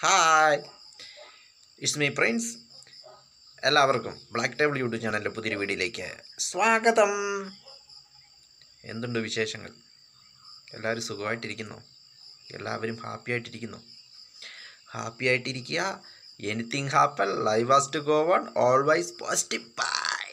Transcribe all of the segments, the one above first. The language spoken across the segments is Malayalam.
ഹായ് ഇറ്റ്സ് മീ പ്രിൻസ് എല്ലാവർക്കും ബ്ലാക്ക് ടേബിൾ യൂട്യൂബ് ചാനലിൻ്റെ പുതിയൊരു വീഡിയോയിലേക്ക് സ്വാഗതം എന്തുണ്ട് വിശേഷങ്ങൾ എല്ലാവരും സുഖമായിട്ടിരിക്കുന്നു എല്ലാവരും ഹാപ്പി ആയിട്ടിരിക്കുന്നു ഹാപ്പി ആയിട്ടിരിക്കുക anything happen live was to go one always positive bye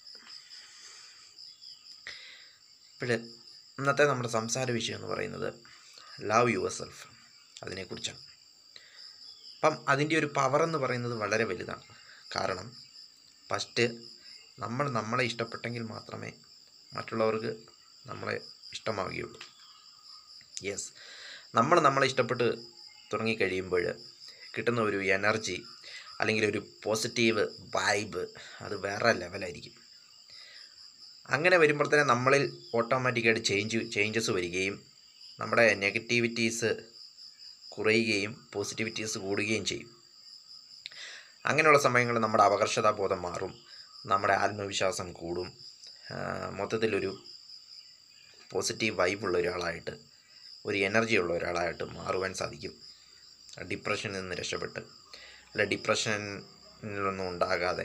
ഇപ്പോൾ ഇന്നത്തെ നമ്മുടെ സംസാര വിഷയം എന്ന് പറയുന്നത് ലവ് യുവർ സെൽഫ് അതിനെക്കുറിച്ചാണ് അപ്പം അതിൻ്റെ ഒരു പവർ എന്ന് പറയുന്നത് വളരെ വലുതാണ് കാരണം ഫസ്റ്റ് നമ്മൾ നമ്മളെ ഇഷ്ടപ്പെട്ടെങ്കിൽ മാത്രമേ മറ്റുള്ളവർക്ക് നമ്മളെ ഇഷ്ടമാവുകയുള്ളൂ യെസ് നമ്മൾ നമ്മളെ ഇഷ്ടപ്പെട്ട് തുടങ്ങിക്കഴിയുമ്പോൾ കിട്ടുന്ന ഒരു എനർജി അല്ലെങ്കിൽ ഒരു പോസിറ്റീവ് വൈബ് അത് വേറെ ലെവലായിരിക്കും അങ്ങനെ വരുമ്പോൾ തന്നെ നമ്മളിൽ ഓട്ടോമാറ്റിക്കായിട്ട് ചേഞ്ച് ചേഞ്ചസ് വരികയും നമ്മുടെ നെഗറ്റിവിറ്റീസ് കുറയുകയും പോസിറ്റിവിറ്റീസ് കൂടുകയും ചെയ്യും അങ്ങനെയുള്ള സമയങ്ങളിൽ നമ്മുടെ അപകർഷതാബോധം മാറും നമ്മുടെ ആത്മവിശ്വാസം കൂടും ആ, മൊത്തത്തിലൊരു പോസിറ്റീവ് വൈബുള്ള ഒരാളായിട്ട് ഒരു എനർജി ഉള്ള ഒരാളായിട്ട് മാറുവാൻ സാധിക്കും ഡിപ്രഷനിൽ നിന്ന് രക്ഷപ്പെട്ട് അല്ല ഡിപ്രഷനിലൊന്നും ഉണ്ടാകാതെ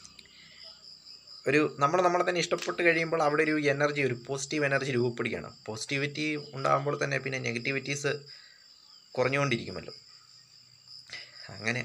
ഒരു നമ്മൾ നമ്മളെ തന്നെ ഇഷ്ടപ്പെട്ട് കഴിയുമ്പോൾ അവിടെ ഒരു എനർജി ഒരു പോസിറ്റീവ് എനർജി രൂപപ്പെടുകയാണ് പോസിറ്റിവിറ്റി ഉണ്ടാകുമ്പോൾ തന്നെ പിന്നെ നെഗറ്റിവിറ്റീസ് കുറഞ്ഞുകൊണ്ടിരിക്കുമല്ലോ അങ്ങനെ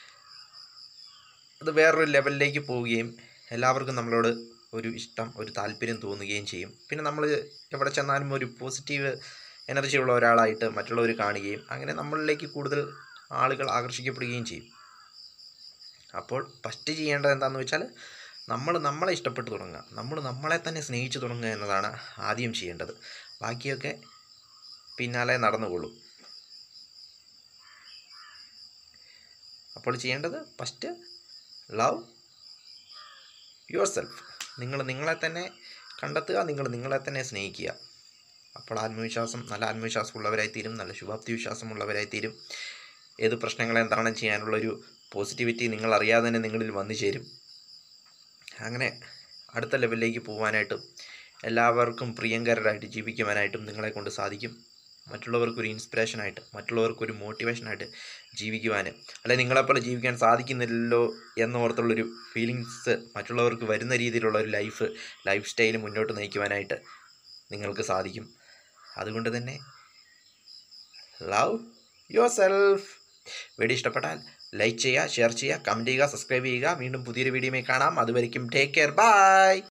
അത് വേറൊരു ലെവലിലേക്ക് പോവുകയും എല്ലാവർക്കും നമ്മളോട് ഒരു ഇഷ്ടം ഒരു താല്പര്യം തോന്നുകയും ചെയ്യും പിന്നെ നമ്മൾ എവിടെ ചെന്നാലും ഒരു പോസിറ്റീവ് എനർജി ഉള്ള ഒരാളായിട്ട് മറ്റുള്ളവർ കാണുകയും അങ്ങനെ നമ്മളിലേക്ക് കൂടുതൽ ആളുകൾ ആകർഷിക്കപ്പെടുകയും ചെയ്യും അപ്പോൾ ഫസ്റ്റ് ചെയ്യേണ്ടത് എന്താണെന്ന് വെച്ചാൽ നമ്മൾ നമ്മളെ ഇഷ്ടപ്പെട്ട് തുടങ്ങുക നമ്മൾ നമ്മളെ തന്നെ സ്നേഹിച്ച് തുടങ്ങുക എന്നതാണ് ആദ്യം ചെയ്യേണ്ടത് ബാക്കിയൊക്കെ പിന്നാലെ നടന്നുകൊള്ളും അപ്പോൾ ചെയ്യേണ്ടത് ഫസ്റ്റ് ലവ് യുവർ സെൽഫ് നിങ്ങൾ നിങ്ങളെ തന്നെ കണ്ടെത്തുക നിങ്ങൾ നിങ്ങളെ തന്നെ സ്നേഹിക്കുക അപ്പോൾ ആത്മവിശ്വാസം നല്ല ആത്മവിശ്വാസമുള്ളവരായി തീരും നല്ല ശുഭാപ്തി വിശ്വാസമുള്ളവരായി തീരും ഏത് പ്രശ്നങ്ങളെ തരണം ചെയ്യാനുള്ളൊരു പോസിറ്റിവിറ്റി നിങ്ങൾ അറിയാതെ തന്നെ നിങ്ങളിൽ വന്നു ചേരും അങ്ങനെ അടുത്ത ലെവലിലേക്ക് പോകാനായിട്ടും എല്ലാവർക്കും പ്രിയങ്കരരായിട്ട് ജീവിക്കുവാനായിട്ടും നിങ്ങളെ കൊണ്ട് സാധിക്കും മറ്റുള്ളവർക്കൊരു ഇൻസ്പിറേഷനായിട്ട് മറ്റുള്ളവർക്കൊരു മോട്ടിവേഷനായിട്ട് ജീവിക്കുവാൻ അല്ലെ നിങ്ങളെപ്പോലെ ജീവിക്കാൻ സാധിക്കുന്നില്ലല്ലോ എന്നോർത്തുള്ളൊരു ഫീലിങ്സ് മറ്റുള്ളവർക്ക് വരുന്ന രീതിയിലുള്ള ഒരു ലൈഫ് ലൈഫ് സ്റ്റൈൽ മുന്നോട്ട് നയിക്കുവാനായിട്ട് നിങ്ങൾക്ക് സാധിക്കും അതുകൊണ്ട് തന്നെ ലവ് യുവർ സെൽഫ് വീഡിയോ ഇഷ്ടപ്പെട്ടാൽ ലൈക്ക് ചെയ്യുക ഷെയർ ചെയ്യുക കമൻറ്റ് ചെയ്യുക സബ്സ്ക്രൈബ് ചെയ്യുക വീണ്ടും പുതിയൊരു വീഡിയോയിൽ കാണാം അതുവരെയും ടേക്ക് കെയർ ബൈ